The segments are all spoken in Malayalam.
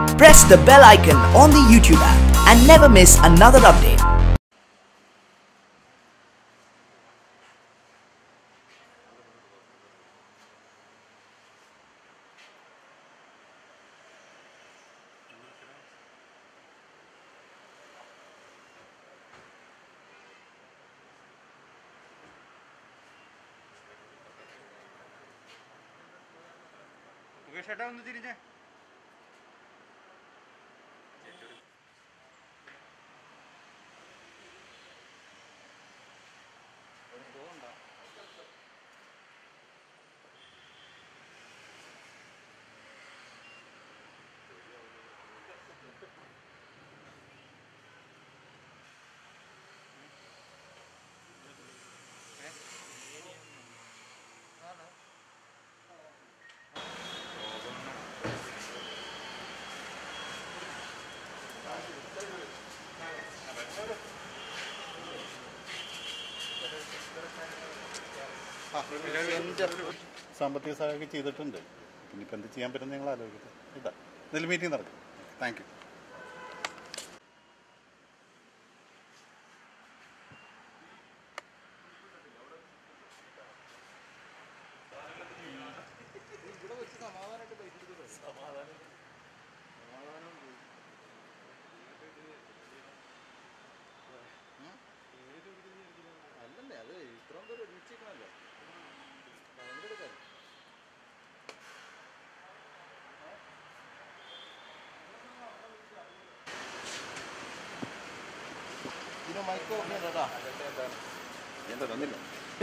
Press the bell icon on the YouTube app and never miss another update. Mukesh ഏട്ടാ ഒന്ന് തിരിഞ്ഞേ സാമ്പത്തിക സഹായമൊക്കെ ചെയ്തിട്ടുണ്ട് ഇനിയിപ്പോൾ എന്ത് ചെയ്യാൻ പറ്റുന്ന നിങ്ങൾ ആലോചിക്കട്ടെ ഇതാ ഇതിൽ മീറ്റിംഗ് നടക്കും താങ്ക് യു അല്ലല്ലേ അത് ഇത്രയും പേര് ഒരുമിച്ചിരിക്കണല്ലോ പങ്കെടുക്കാൻ ഇതിന് മൈക്ക് ഓക്കെ കേട്ടാ എന്താ തന്നില്ല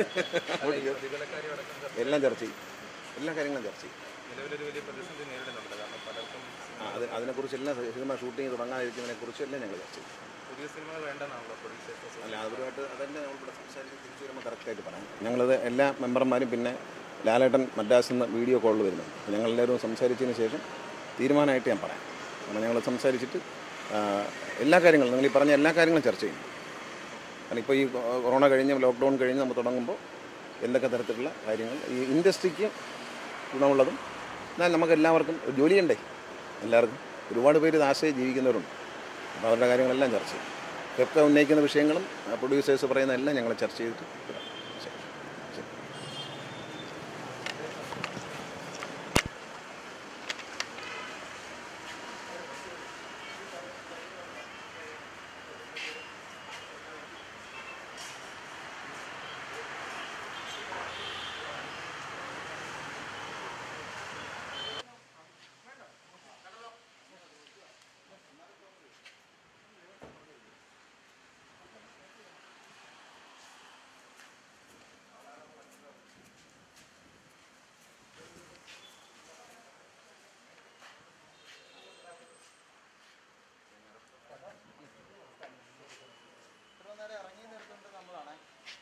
എല്ലാം ചർച്ച ചെയ്യും എല്ലാ കാര്യങ്ങളും ചർച്ച ചെയ്യും നിലവിലൊരു വലിയ പ്രതിസന്ധി നേരിടുന്നുണ്ട് കാരണം പലർക്കും ആ, അത് അതിനെക്കുറിച്ചെല്ലാം സിനിമ ഷൂട്ടിംഗ് തുടങ്ങാതിരിക്കുന്നതിനെ കുറിച്ചെല്ലാം ഞങ്ങൾ ചർച്ച ചെയ്യും പുതിയ സിനിമകൾ വേണ്ടെന്നാണല്ലോ പ്രൊഡ്യൂസേഴ്സ് അല്ല അവരുമായിട്ട് അതന്നെ നമ്മളിവിടെ സംസാരിച്ച് തിരിച്ചു വരുമ്പോൾ കറക്റ്റായിട്ട് പറയാം ഞങ്ങളത് എല്ലാ മെമ്പർമാരും പിന്നെ ലാലേട്ടൻ മദ്രാസിൽ നിന്ന് വീഡിയോ കോളിൽ വരുന്നുണ്ട് അപ്പോൾ ഞങ്ങളെല്ലാവരും സംസാരിച്ചതിന് ശേഷം തീരുമാനമായിട്ട് ഞാൻ പറയാം കാരണം ഞങ്ങൾ സംസാരിച്ചിട്ട് ആ, എല്ലാ കാര്യങ്ങളും നിങ്ങൾ ഈ പറഞ്ഞ എല്ലാ കാര്യങ്ങളും ചർച്ച ചെയ്യും കാരണം ഇപ്പോൾ ഈ കൊറോണ കഴിഞ്ഞ് ലോക്ക്ഡൗൺ കഴിഞ്ഞ് നമ്മൾ തുടങ്ങുമ്പോൾ എന്തൊക്കെ തരത്തിലുള്ള കാര്യങ്ങൾ ഈ ഇൻഡസ്ട്രിക്ക് ഗുണമുള്ളതും എന്നാൽ നമുക്ക് എല്ലാവർക്കും ഒരു ജോലിയുണ്ടേ എല്ലാവർക്കും ഒരുപാട് പേര് ഇത് ആശ്രയിച്ച് ജീവിക്കുന്നവരുണ്ട് അപ്പോൾ അവരുടെ കാര്യങ്ങളെല്ലാം ചർച്ച ചെയ്യും ഒക്കെ ഉന്നയിക്കുന്ന വിഷയങ്ങളും പ്രൊഡ്യൂസേഴ്സ് പറയുന്ന എല്ലാം ഞങ്ങൾ ചർച്ച ചെയ്തിട്ട് വിടാം. ശരി ശരി ഇത്ര നേരം ഇറങ്ങി നിർത്തുന്നത് നമ്മളാണേ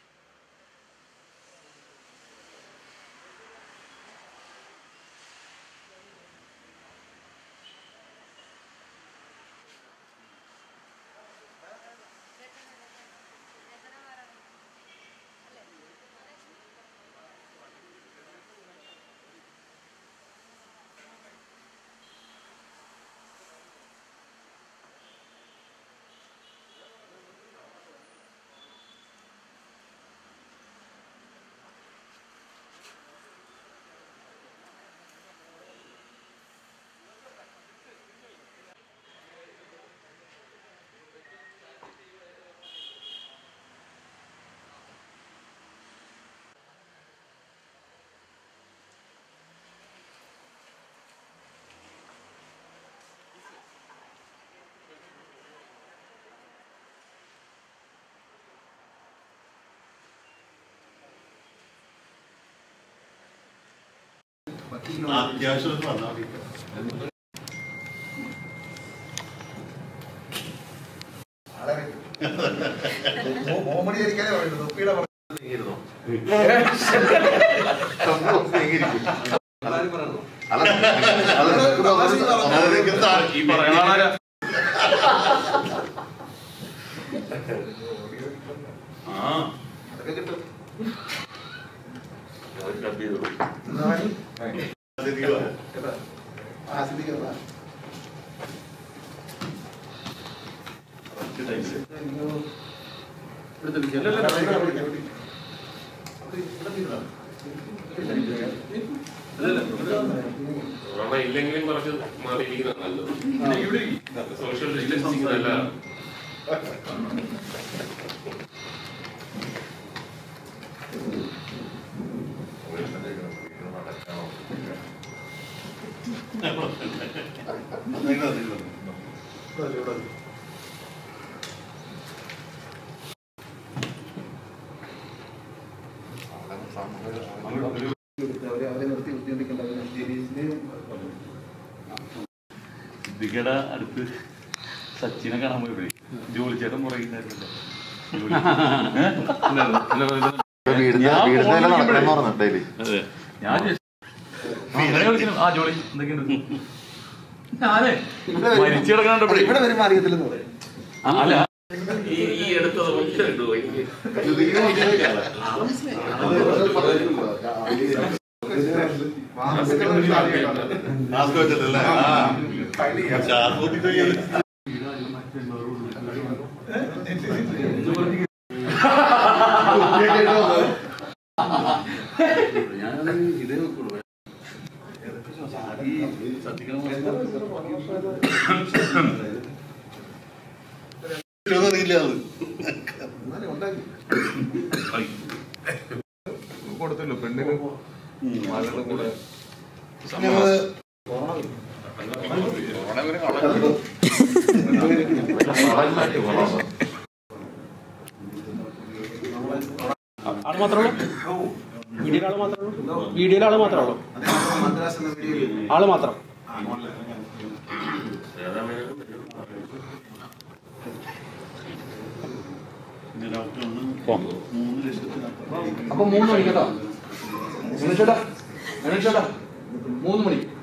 അത്യാവശ്യം വന്നാൽ മതി കോമഡി ആയിരിക്കാനേ പറയുന്നത് തൊപ്പിയുടെ ഈ പറയണ ആ അതൊക്കെ കിട്ടും അതിഥികളാ. ആസ്വദിക്കുന്നതാ കൊറോണ ഇല്ലെങ്കിലും കുറച്ച് മാറിയിരിക്കുന്നത് നല്ലത് സോഷ്യൽ ഡിസ്റ്റൻസിങ് നല്ലതാണ് അവരെ അവരെ നിർത്തി നിർത്തിക്കൊണ്ടിരിക്കേണ്ട അവരെ ജലീസിനെയും സിദ്ദിഖയുടെ അടുത്ത് സച്ചിനെ കാണാൻ പോയപ്പോഴേ ജോലി ചേട്ടൻ പറയുന്നായിരുന്നല്ലോ അതെ ഞാൻ ചോദിച്ചു, "ആ, അങ്ങനെ കളിക്കണം. ആ ജോലി എന്തൊക്കെയുണ്ട് ഞാനേ മരിച്ചു കിടക്കണ്ടപ്പോഴേ ഇവിടെ വരുമ്പോൾ അറിയത്തില്ലെന്ന് പറയും അല്ല ഈ ഈ അടുത്തത് ഒറ്റ ഇടുവോ എനിക്ക് മാസ്ക് വെച്ചിട്ടല്ലേ ആ ഷാർപ്പ് കുത്തിയിട്ട് അറിയില്ല അത് എന്നാലും ഉണ്ടാക്കി കൊടുത്തല്ലോ പെണ്ണിന് മകളുടെ കൂടെ ഞങ്ങള് ആള് മാത്രമേ ഉള്ളൂ വീഡിയോയിൽ ആള് മാത്രമേ ഉള്ളൂ വീഡിയോയിൽ ആള് മാത്രമേ ഉള്ളൂ മദ്രാസ് എന്ന വീഡിയോയിൽ ആള് മാത്രം ഡോക്ടർ മൂന്ന് ലക്ഷത്തിന് അപ്പൊ മൂന്ന് മണി കേട്ടോ ഗണേശേട്ടാ ഗണേശേട്ടാ മൂന്ന് മണി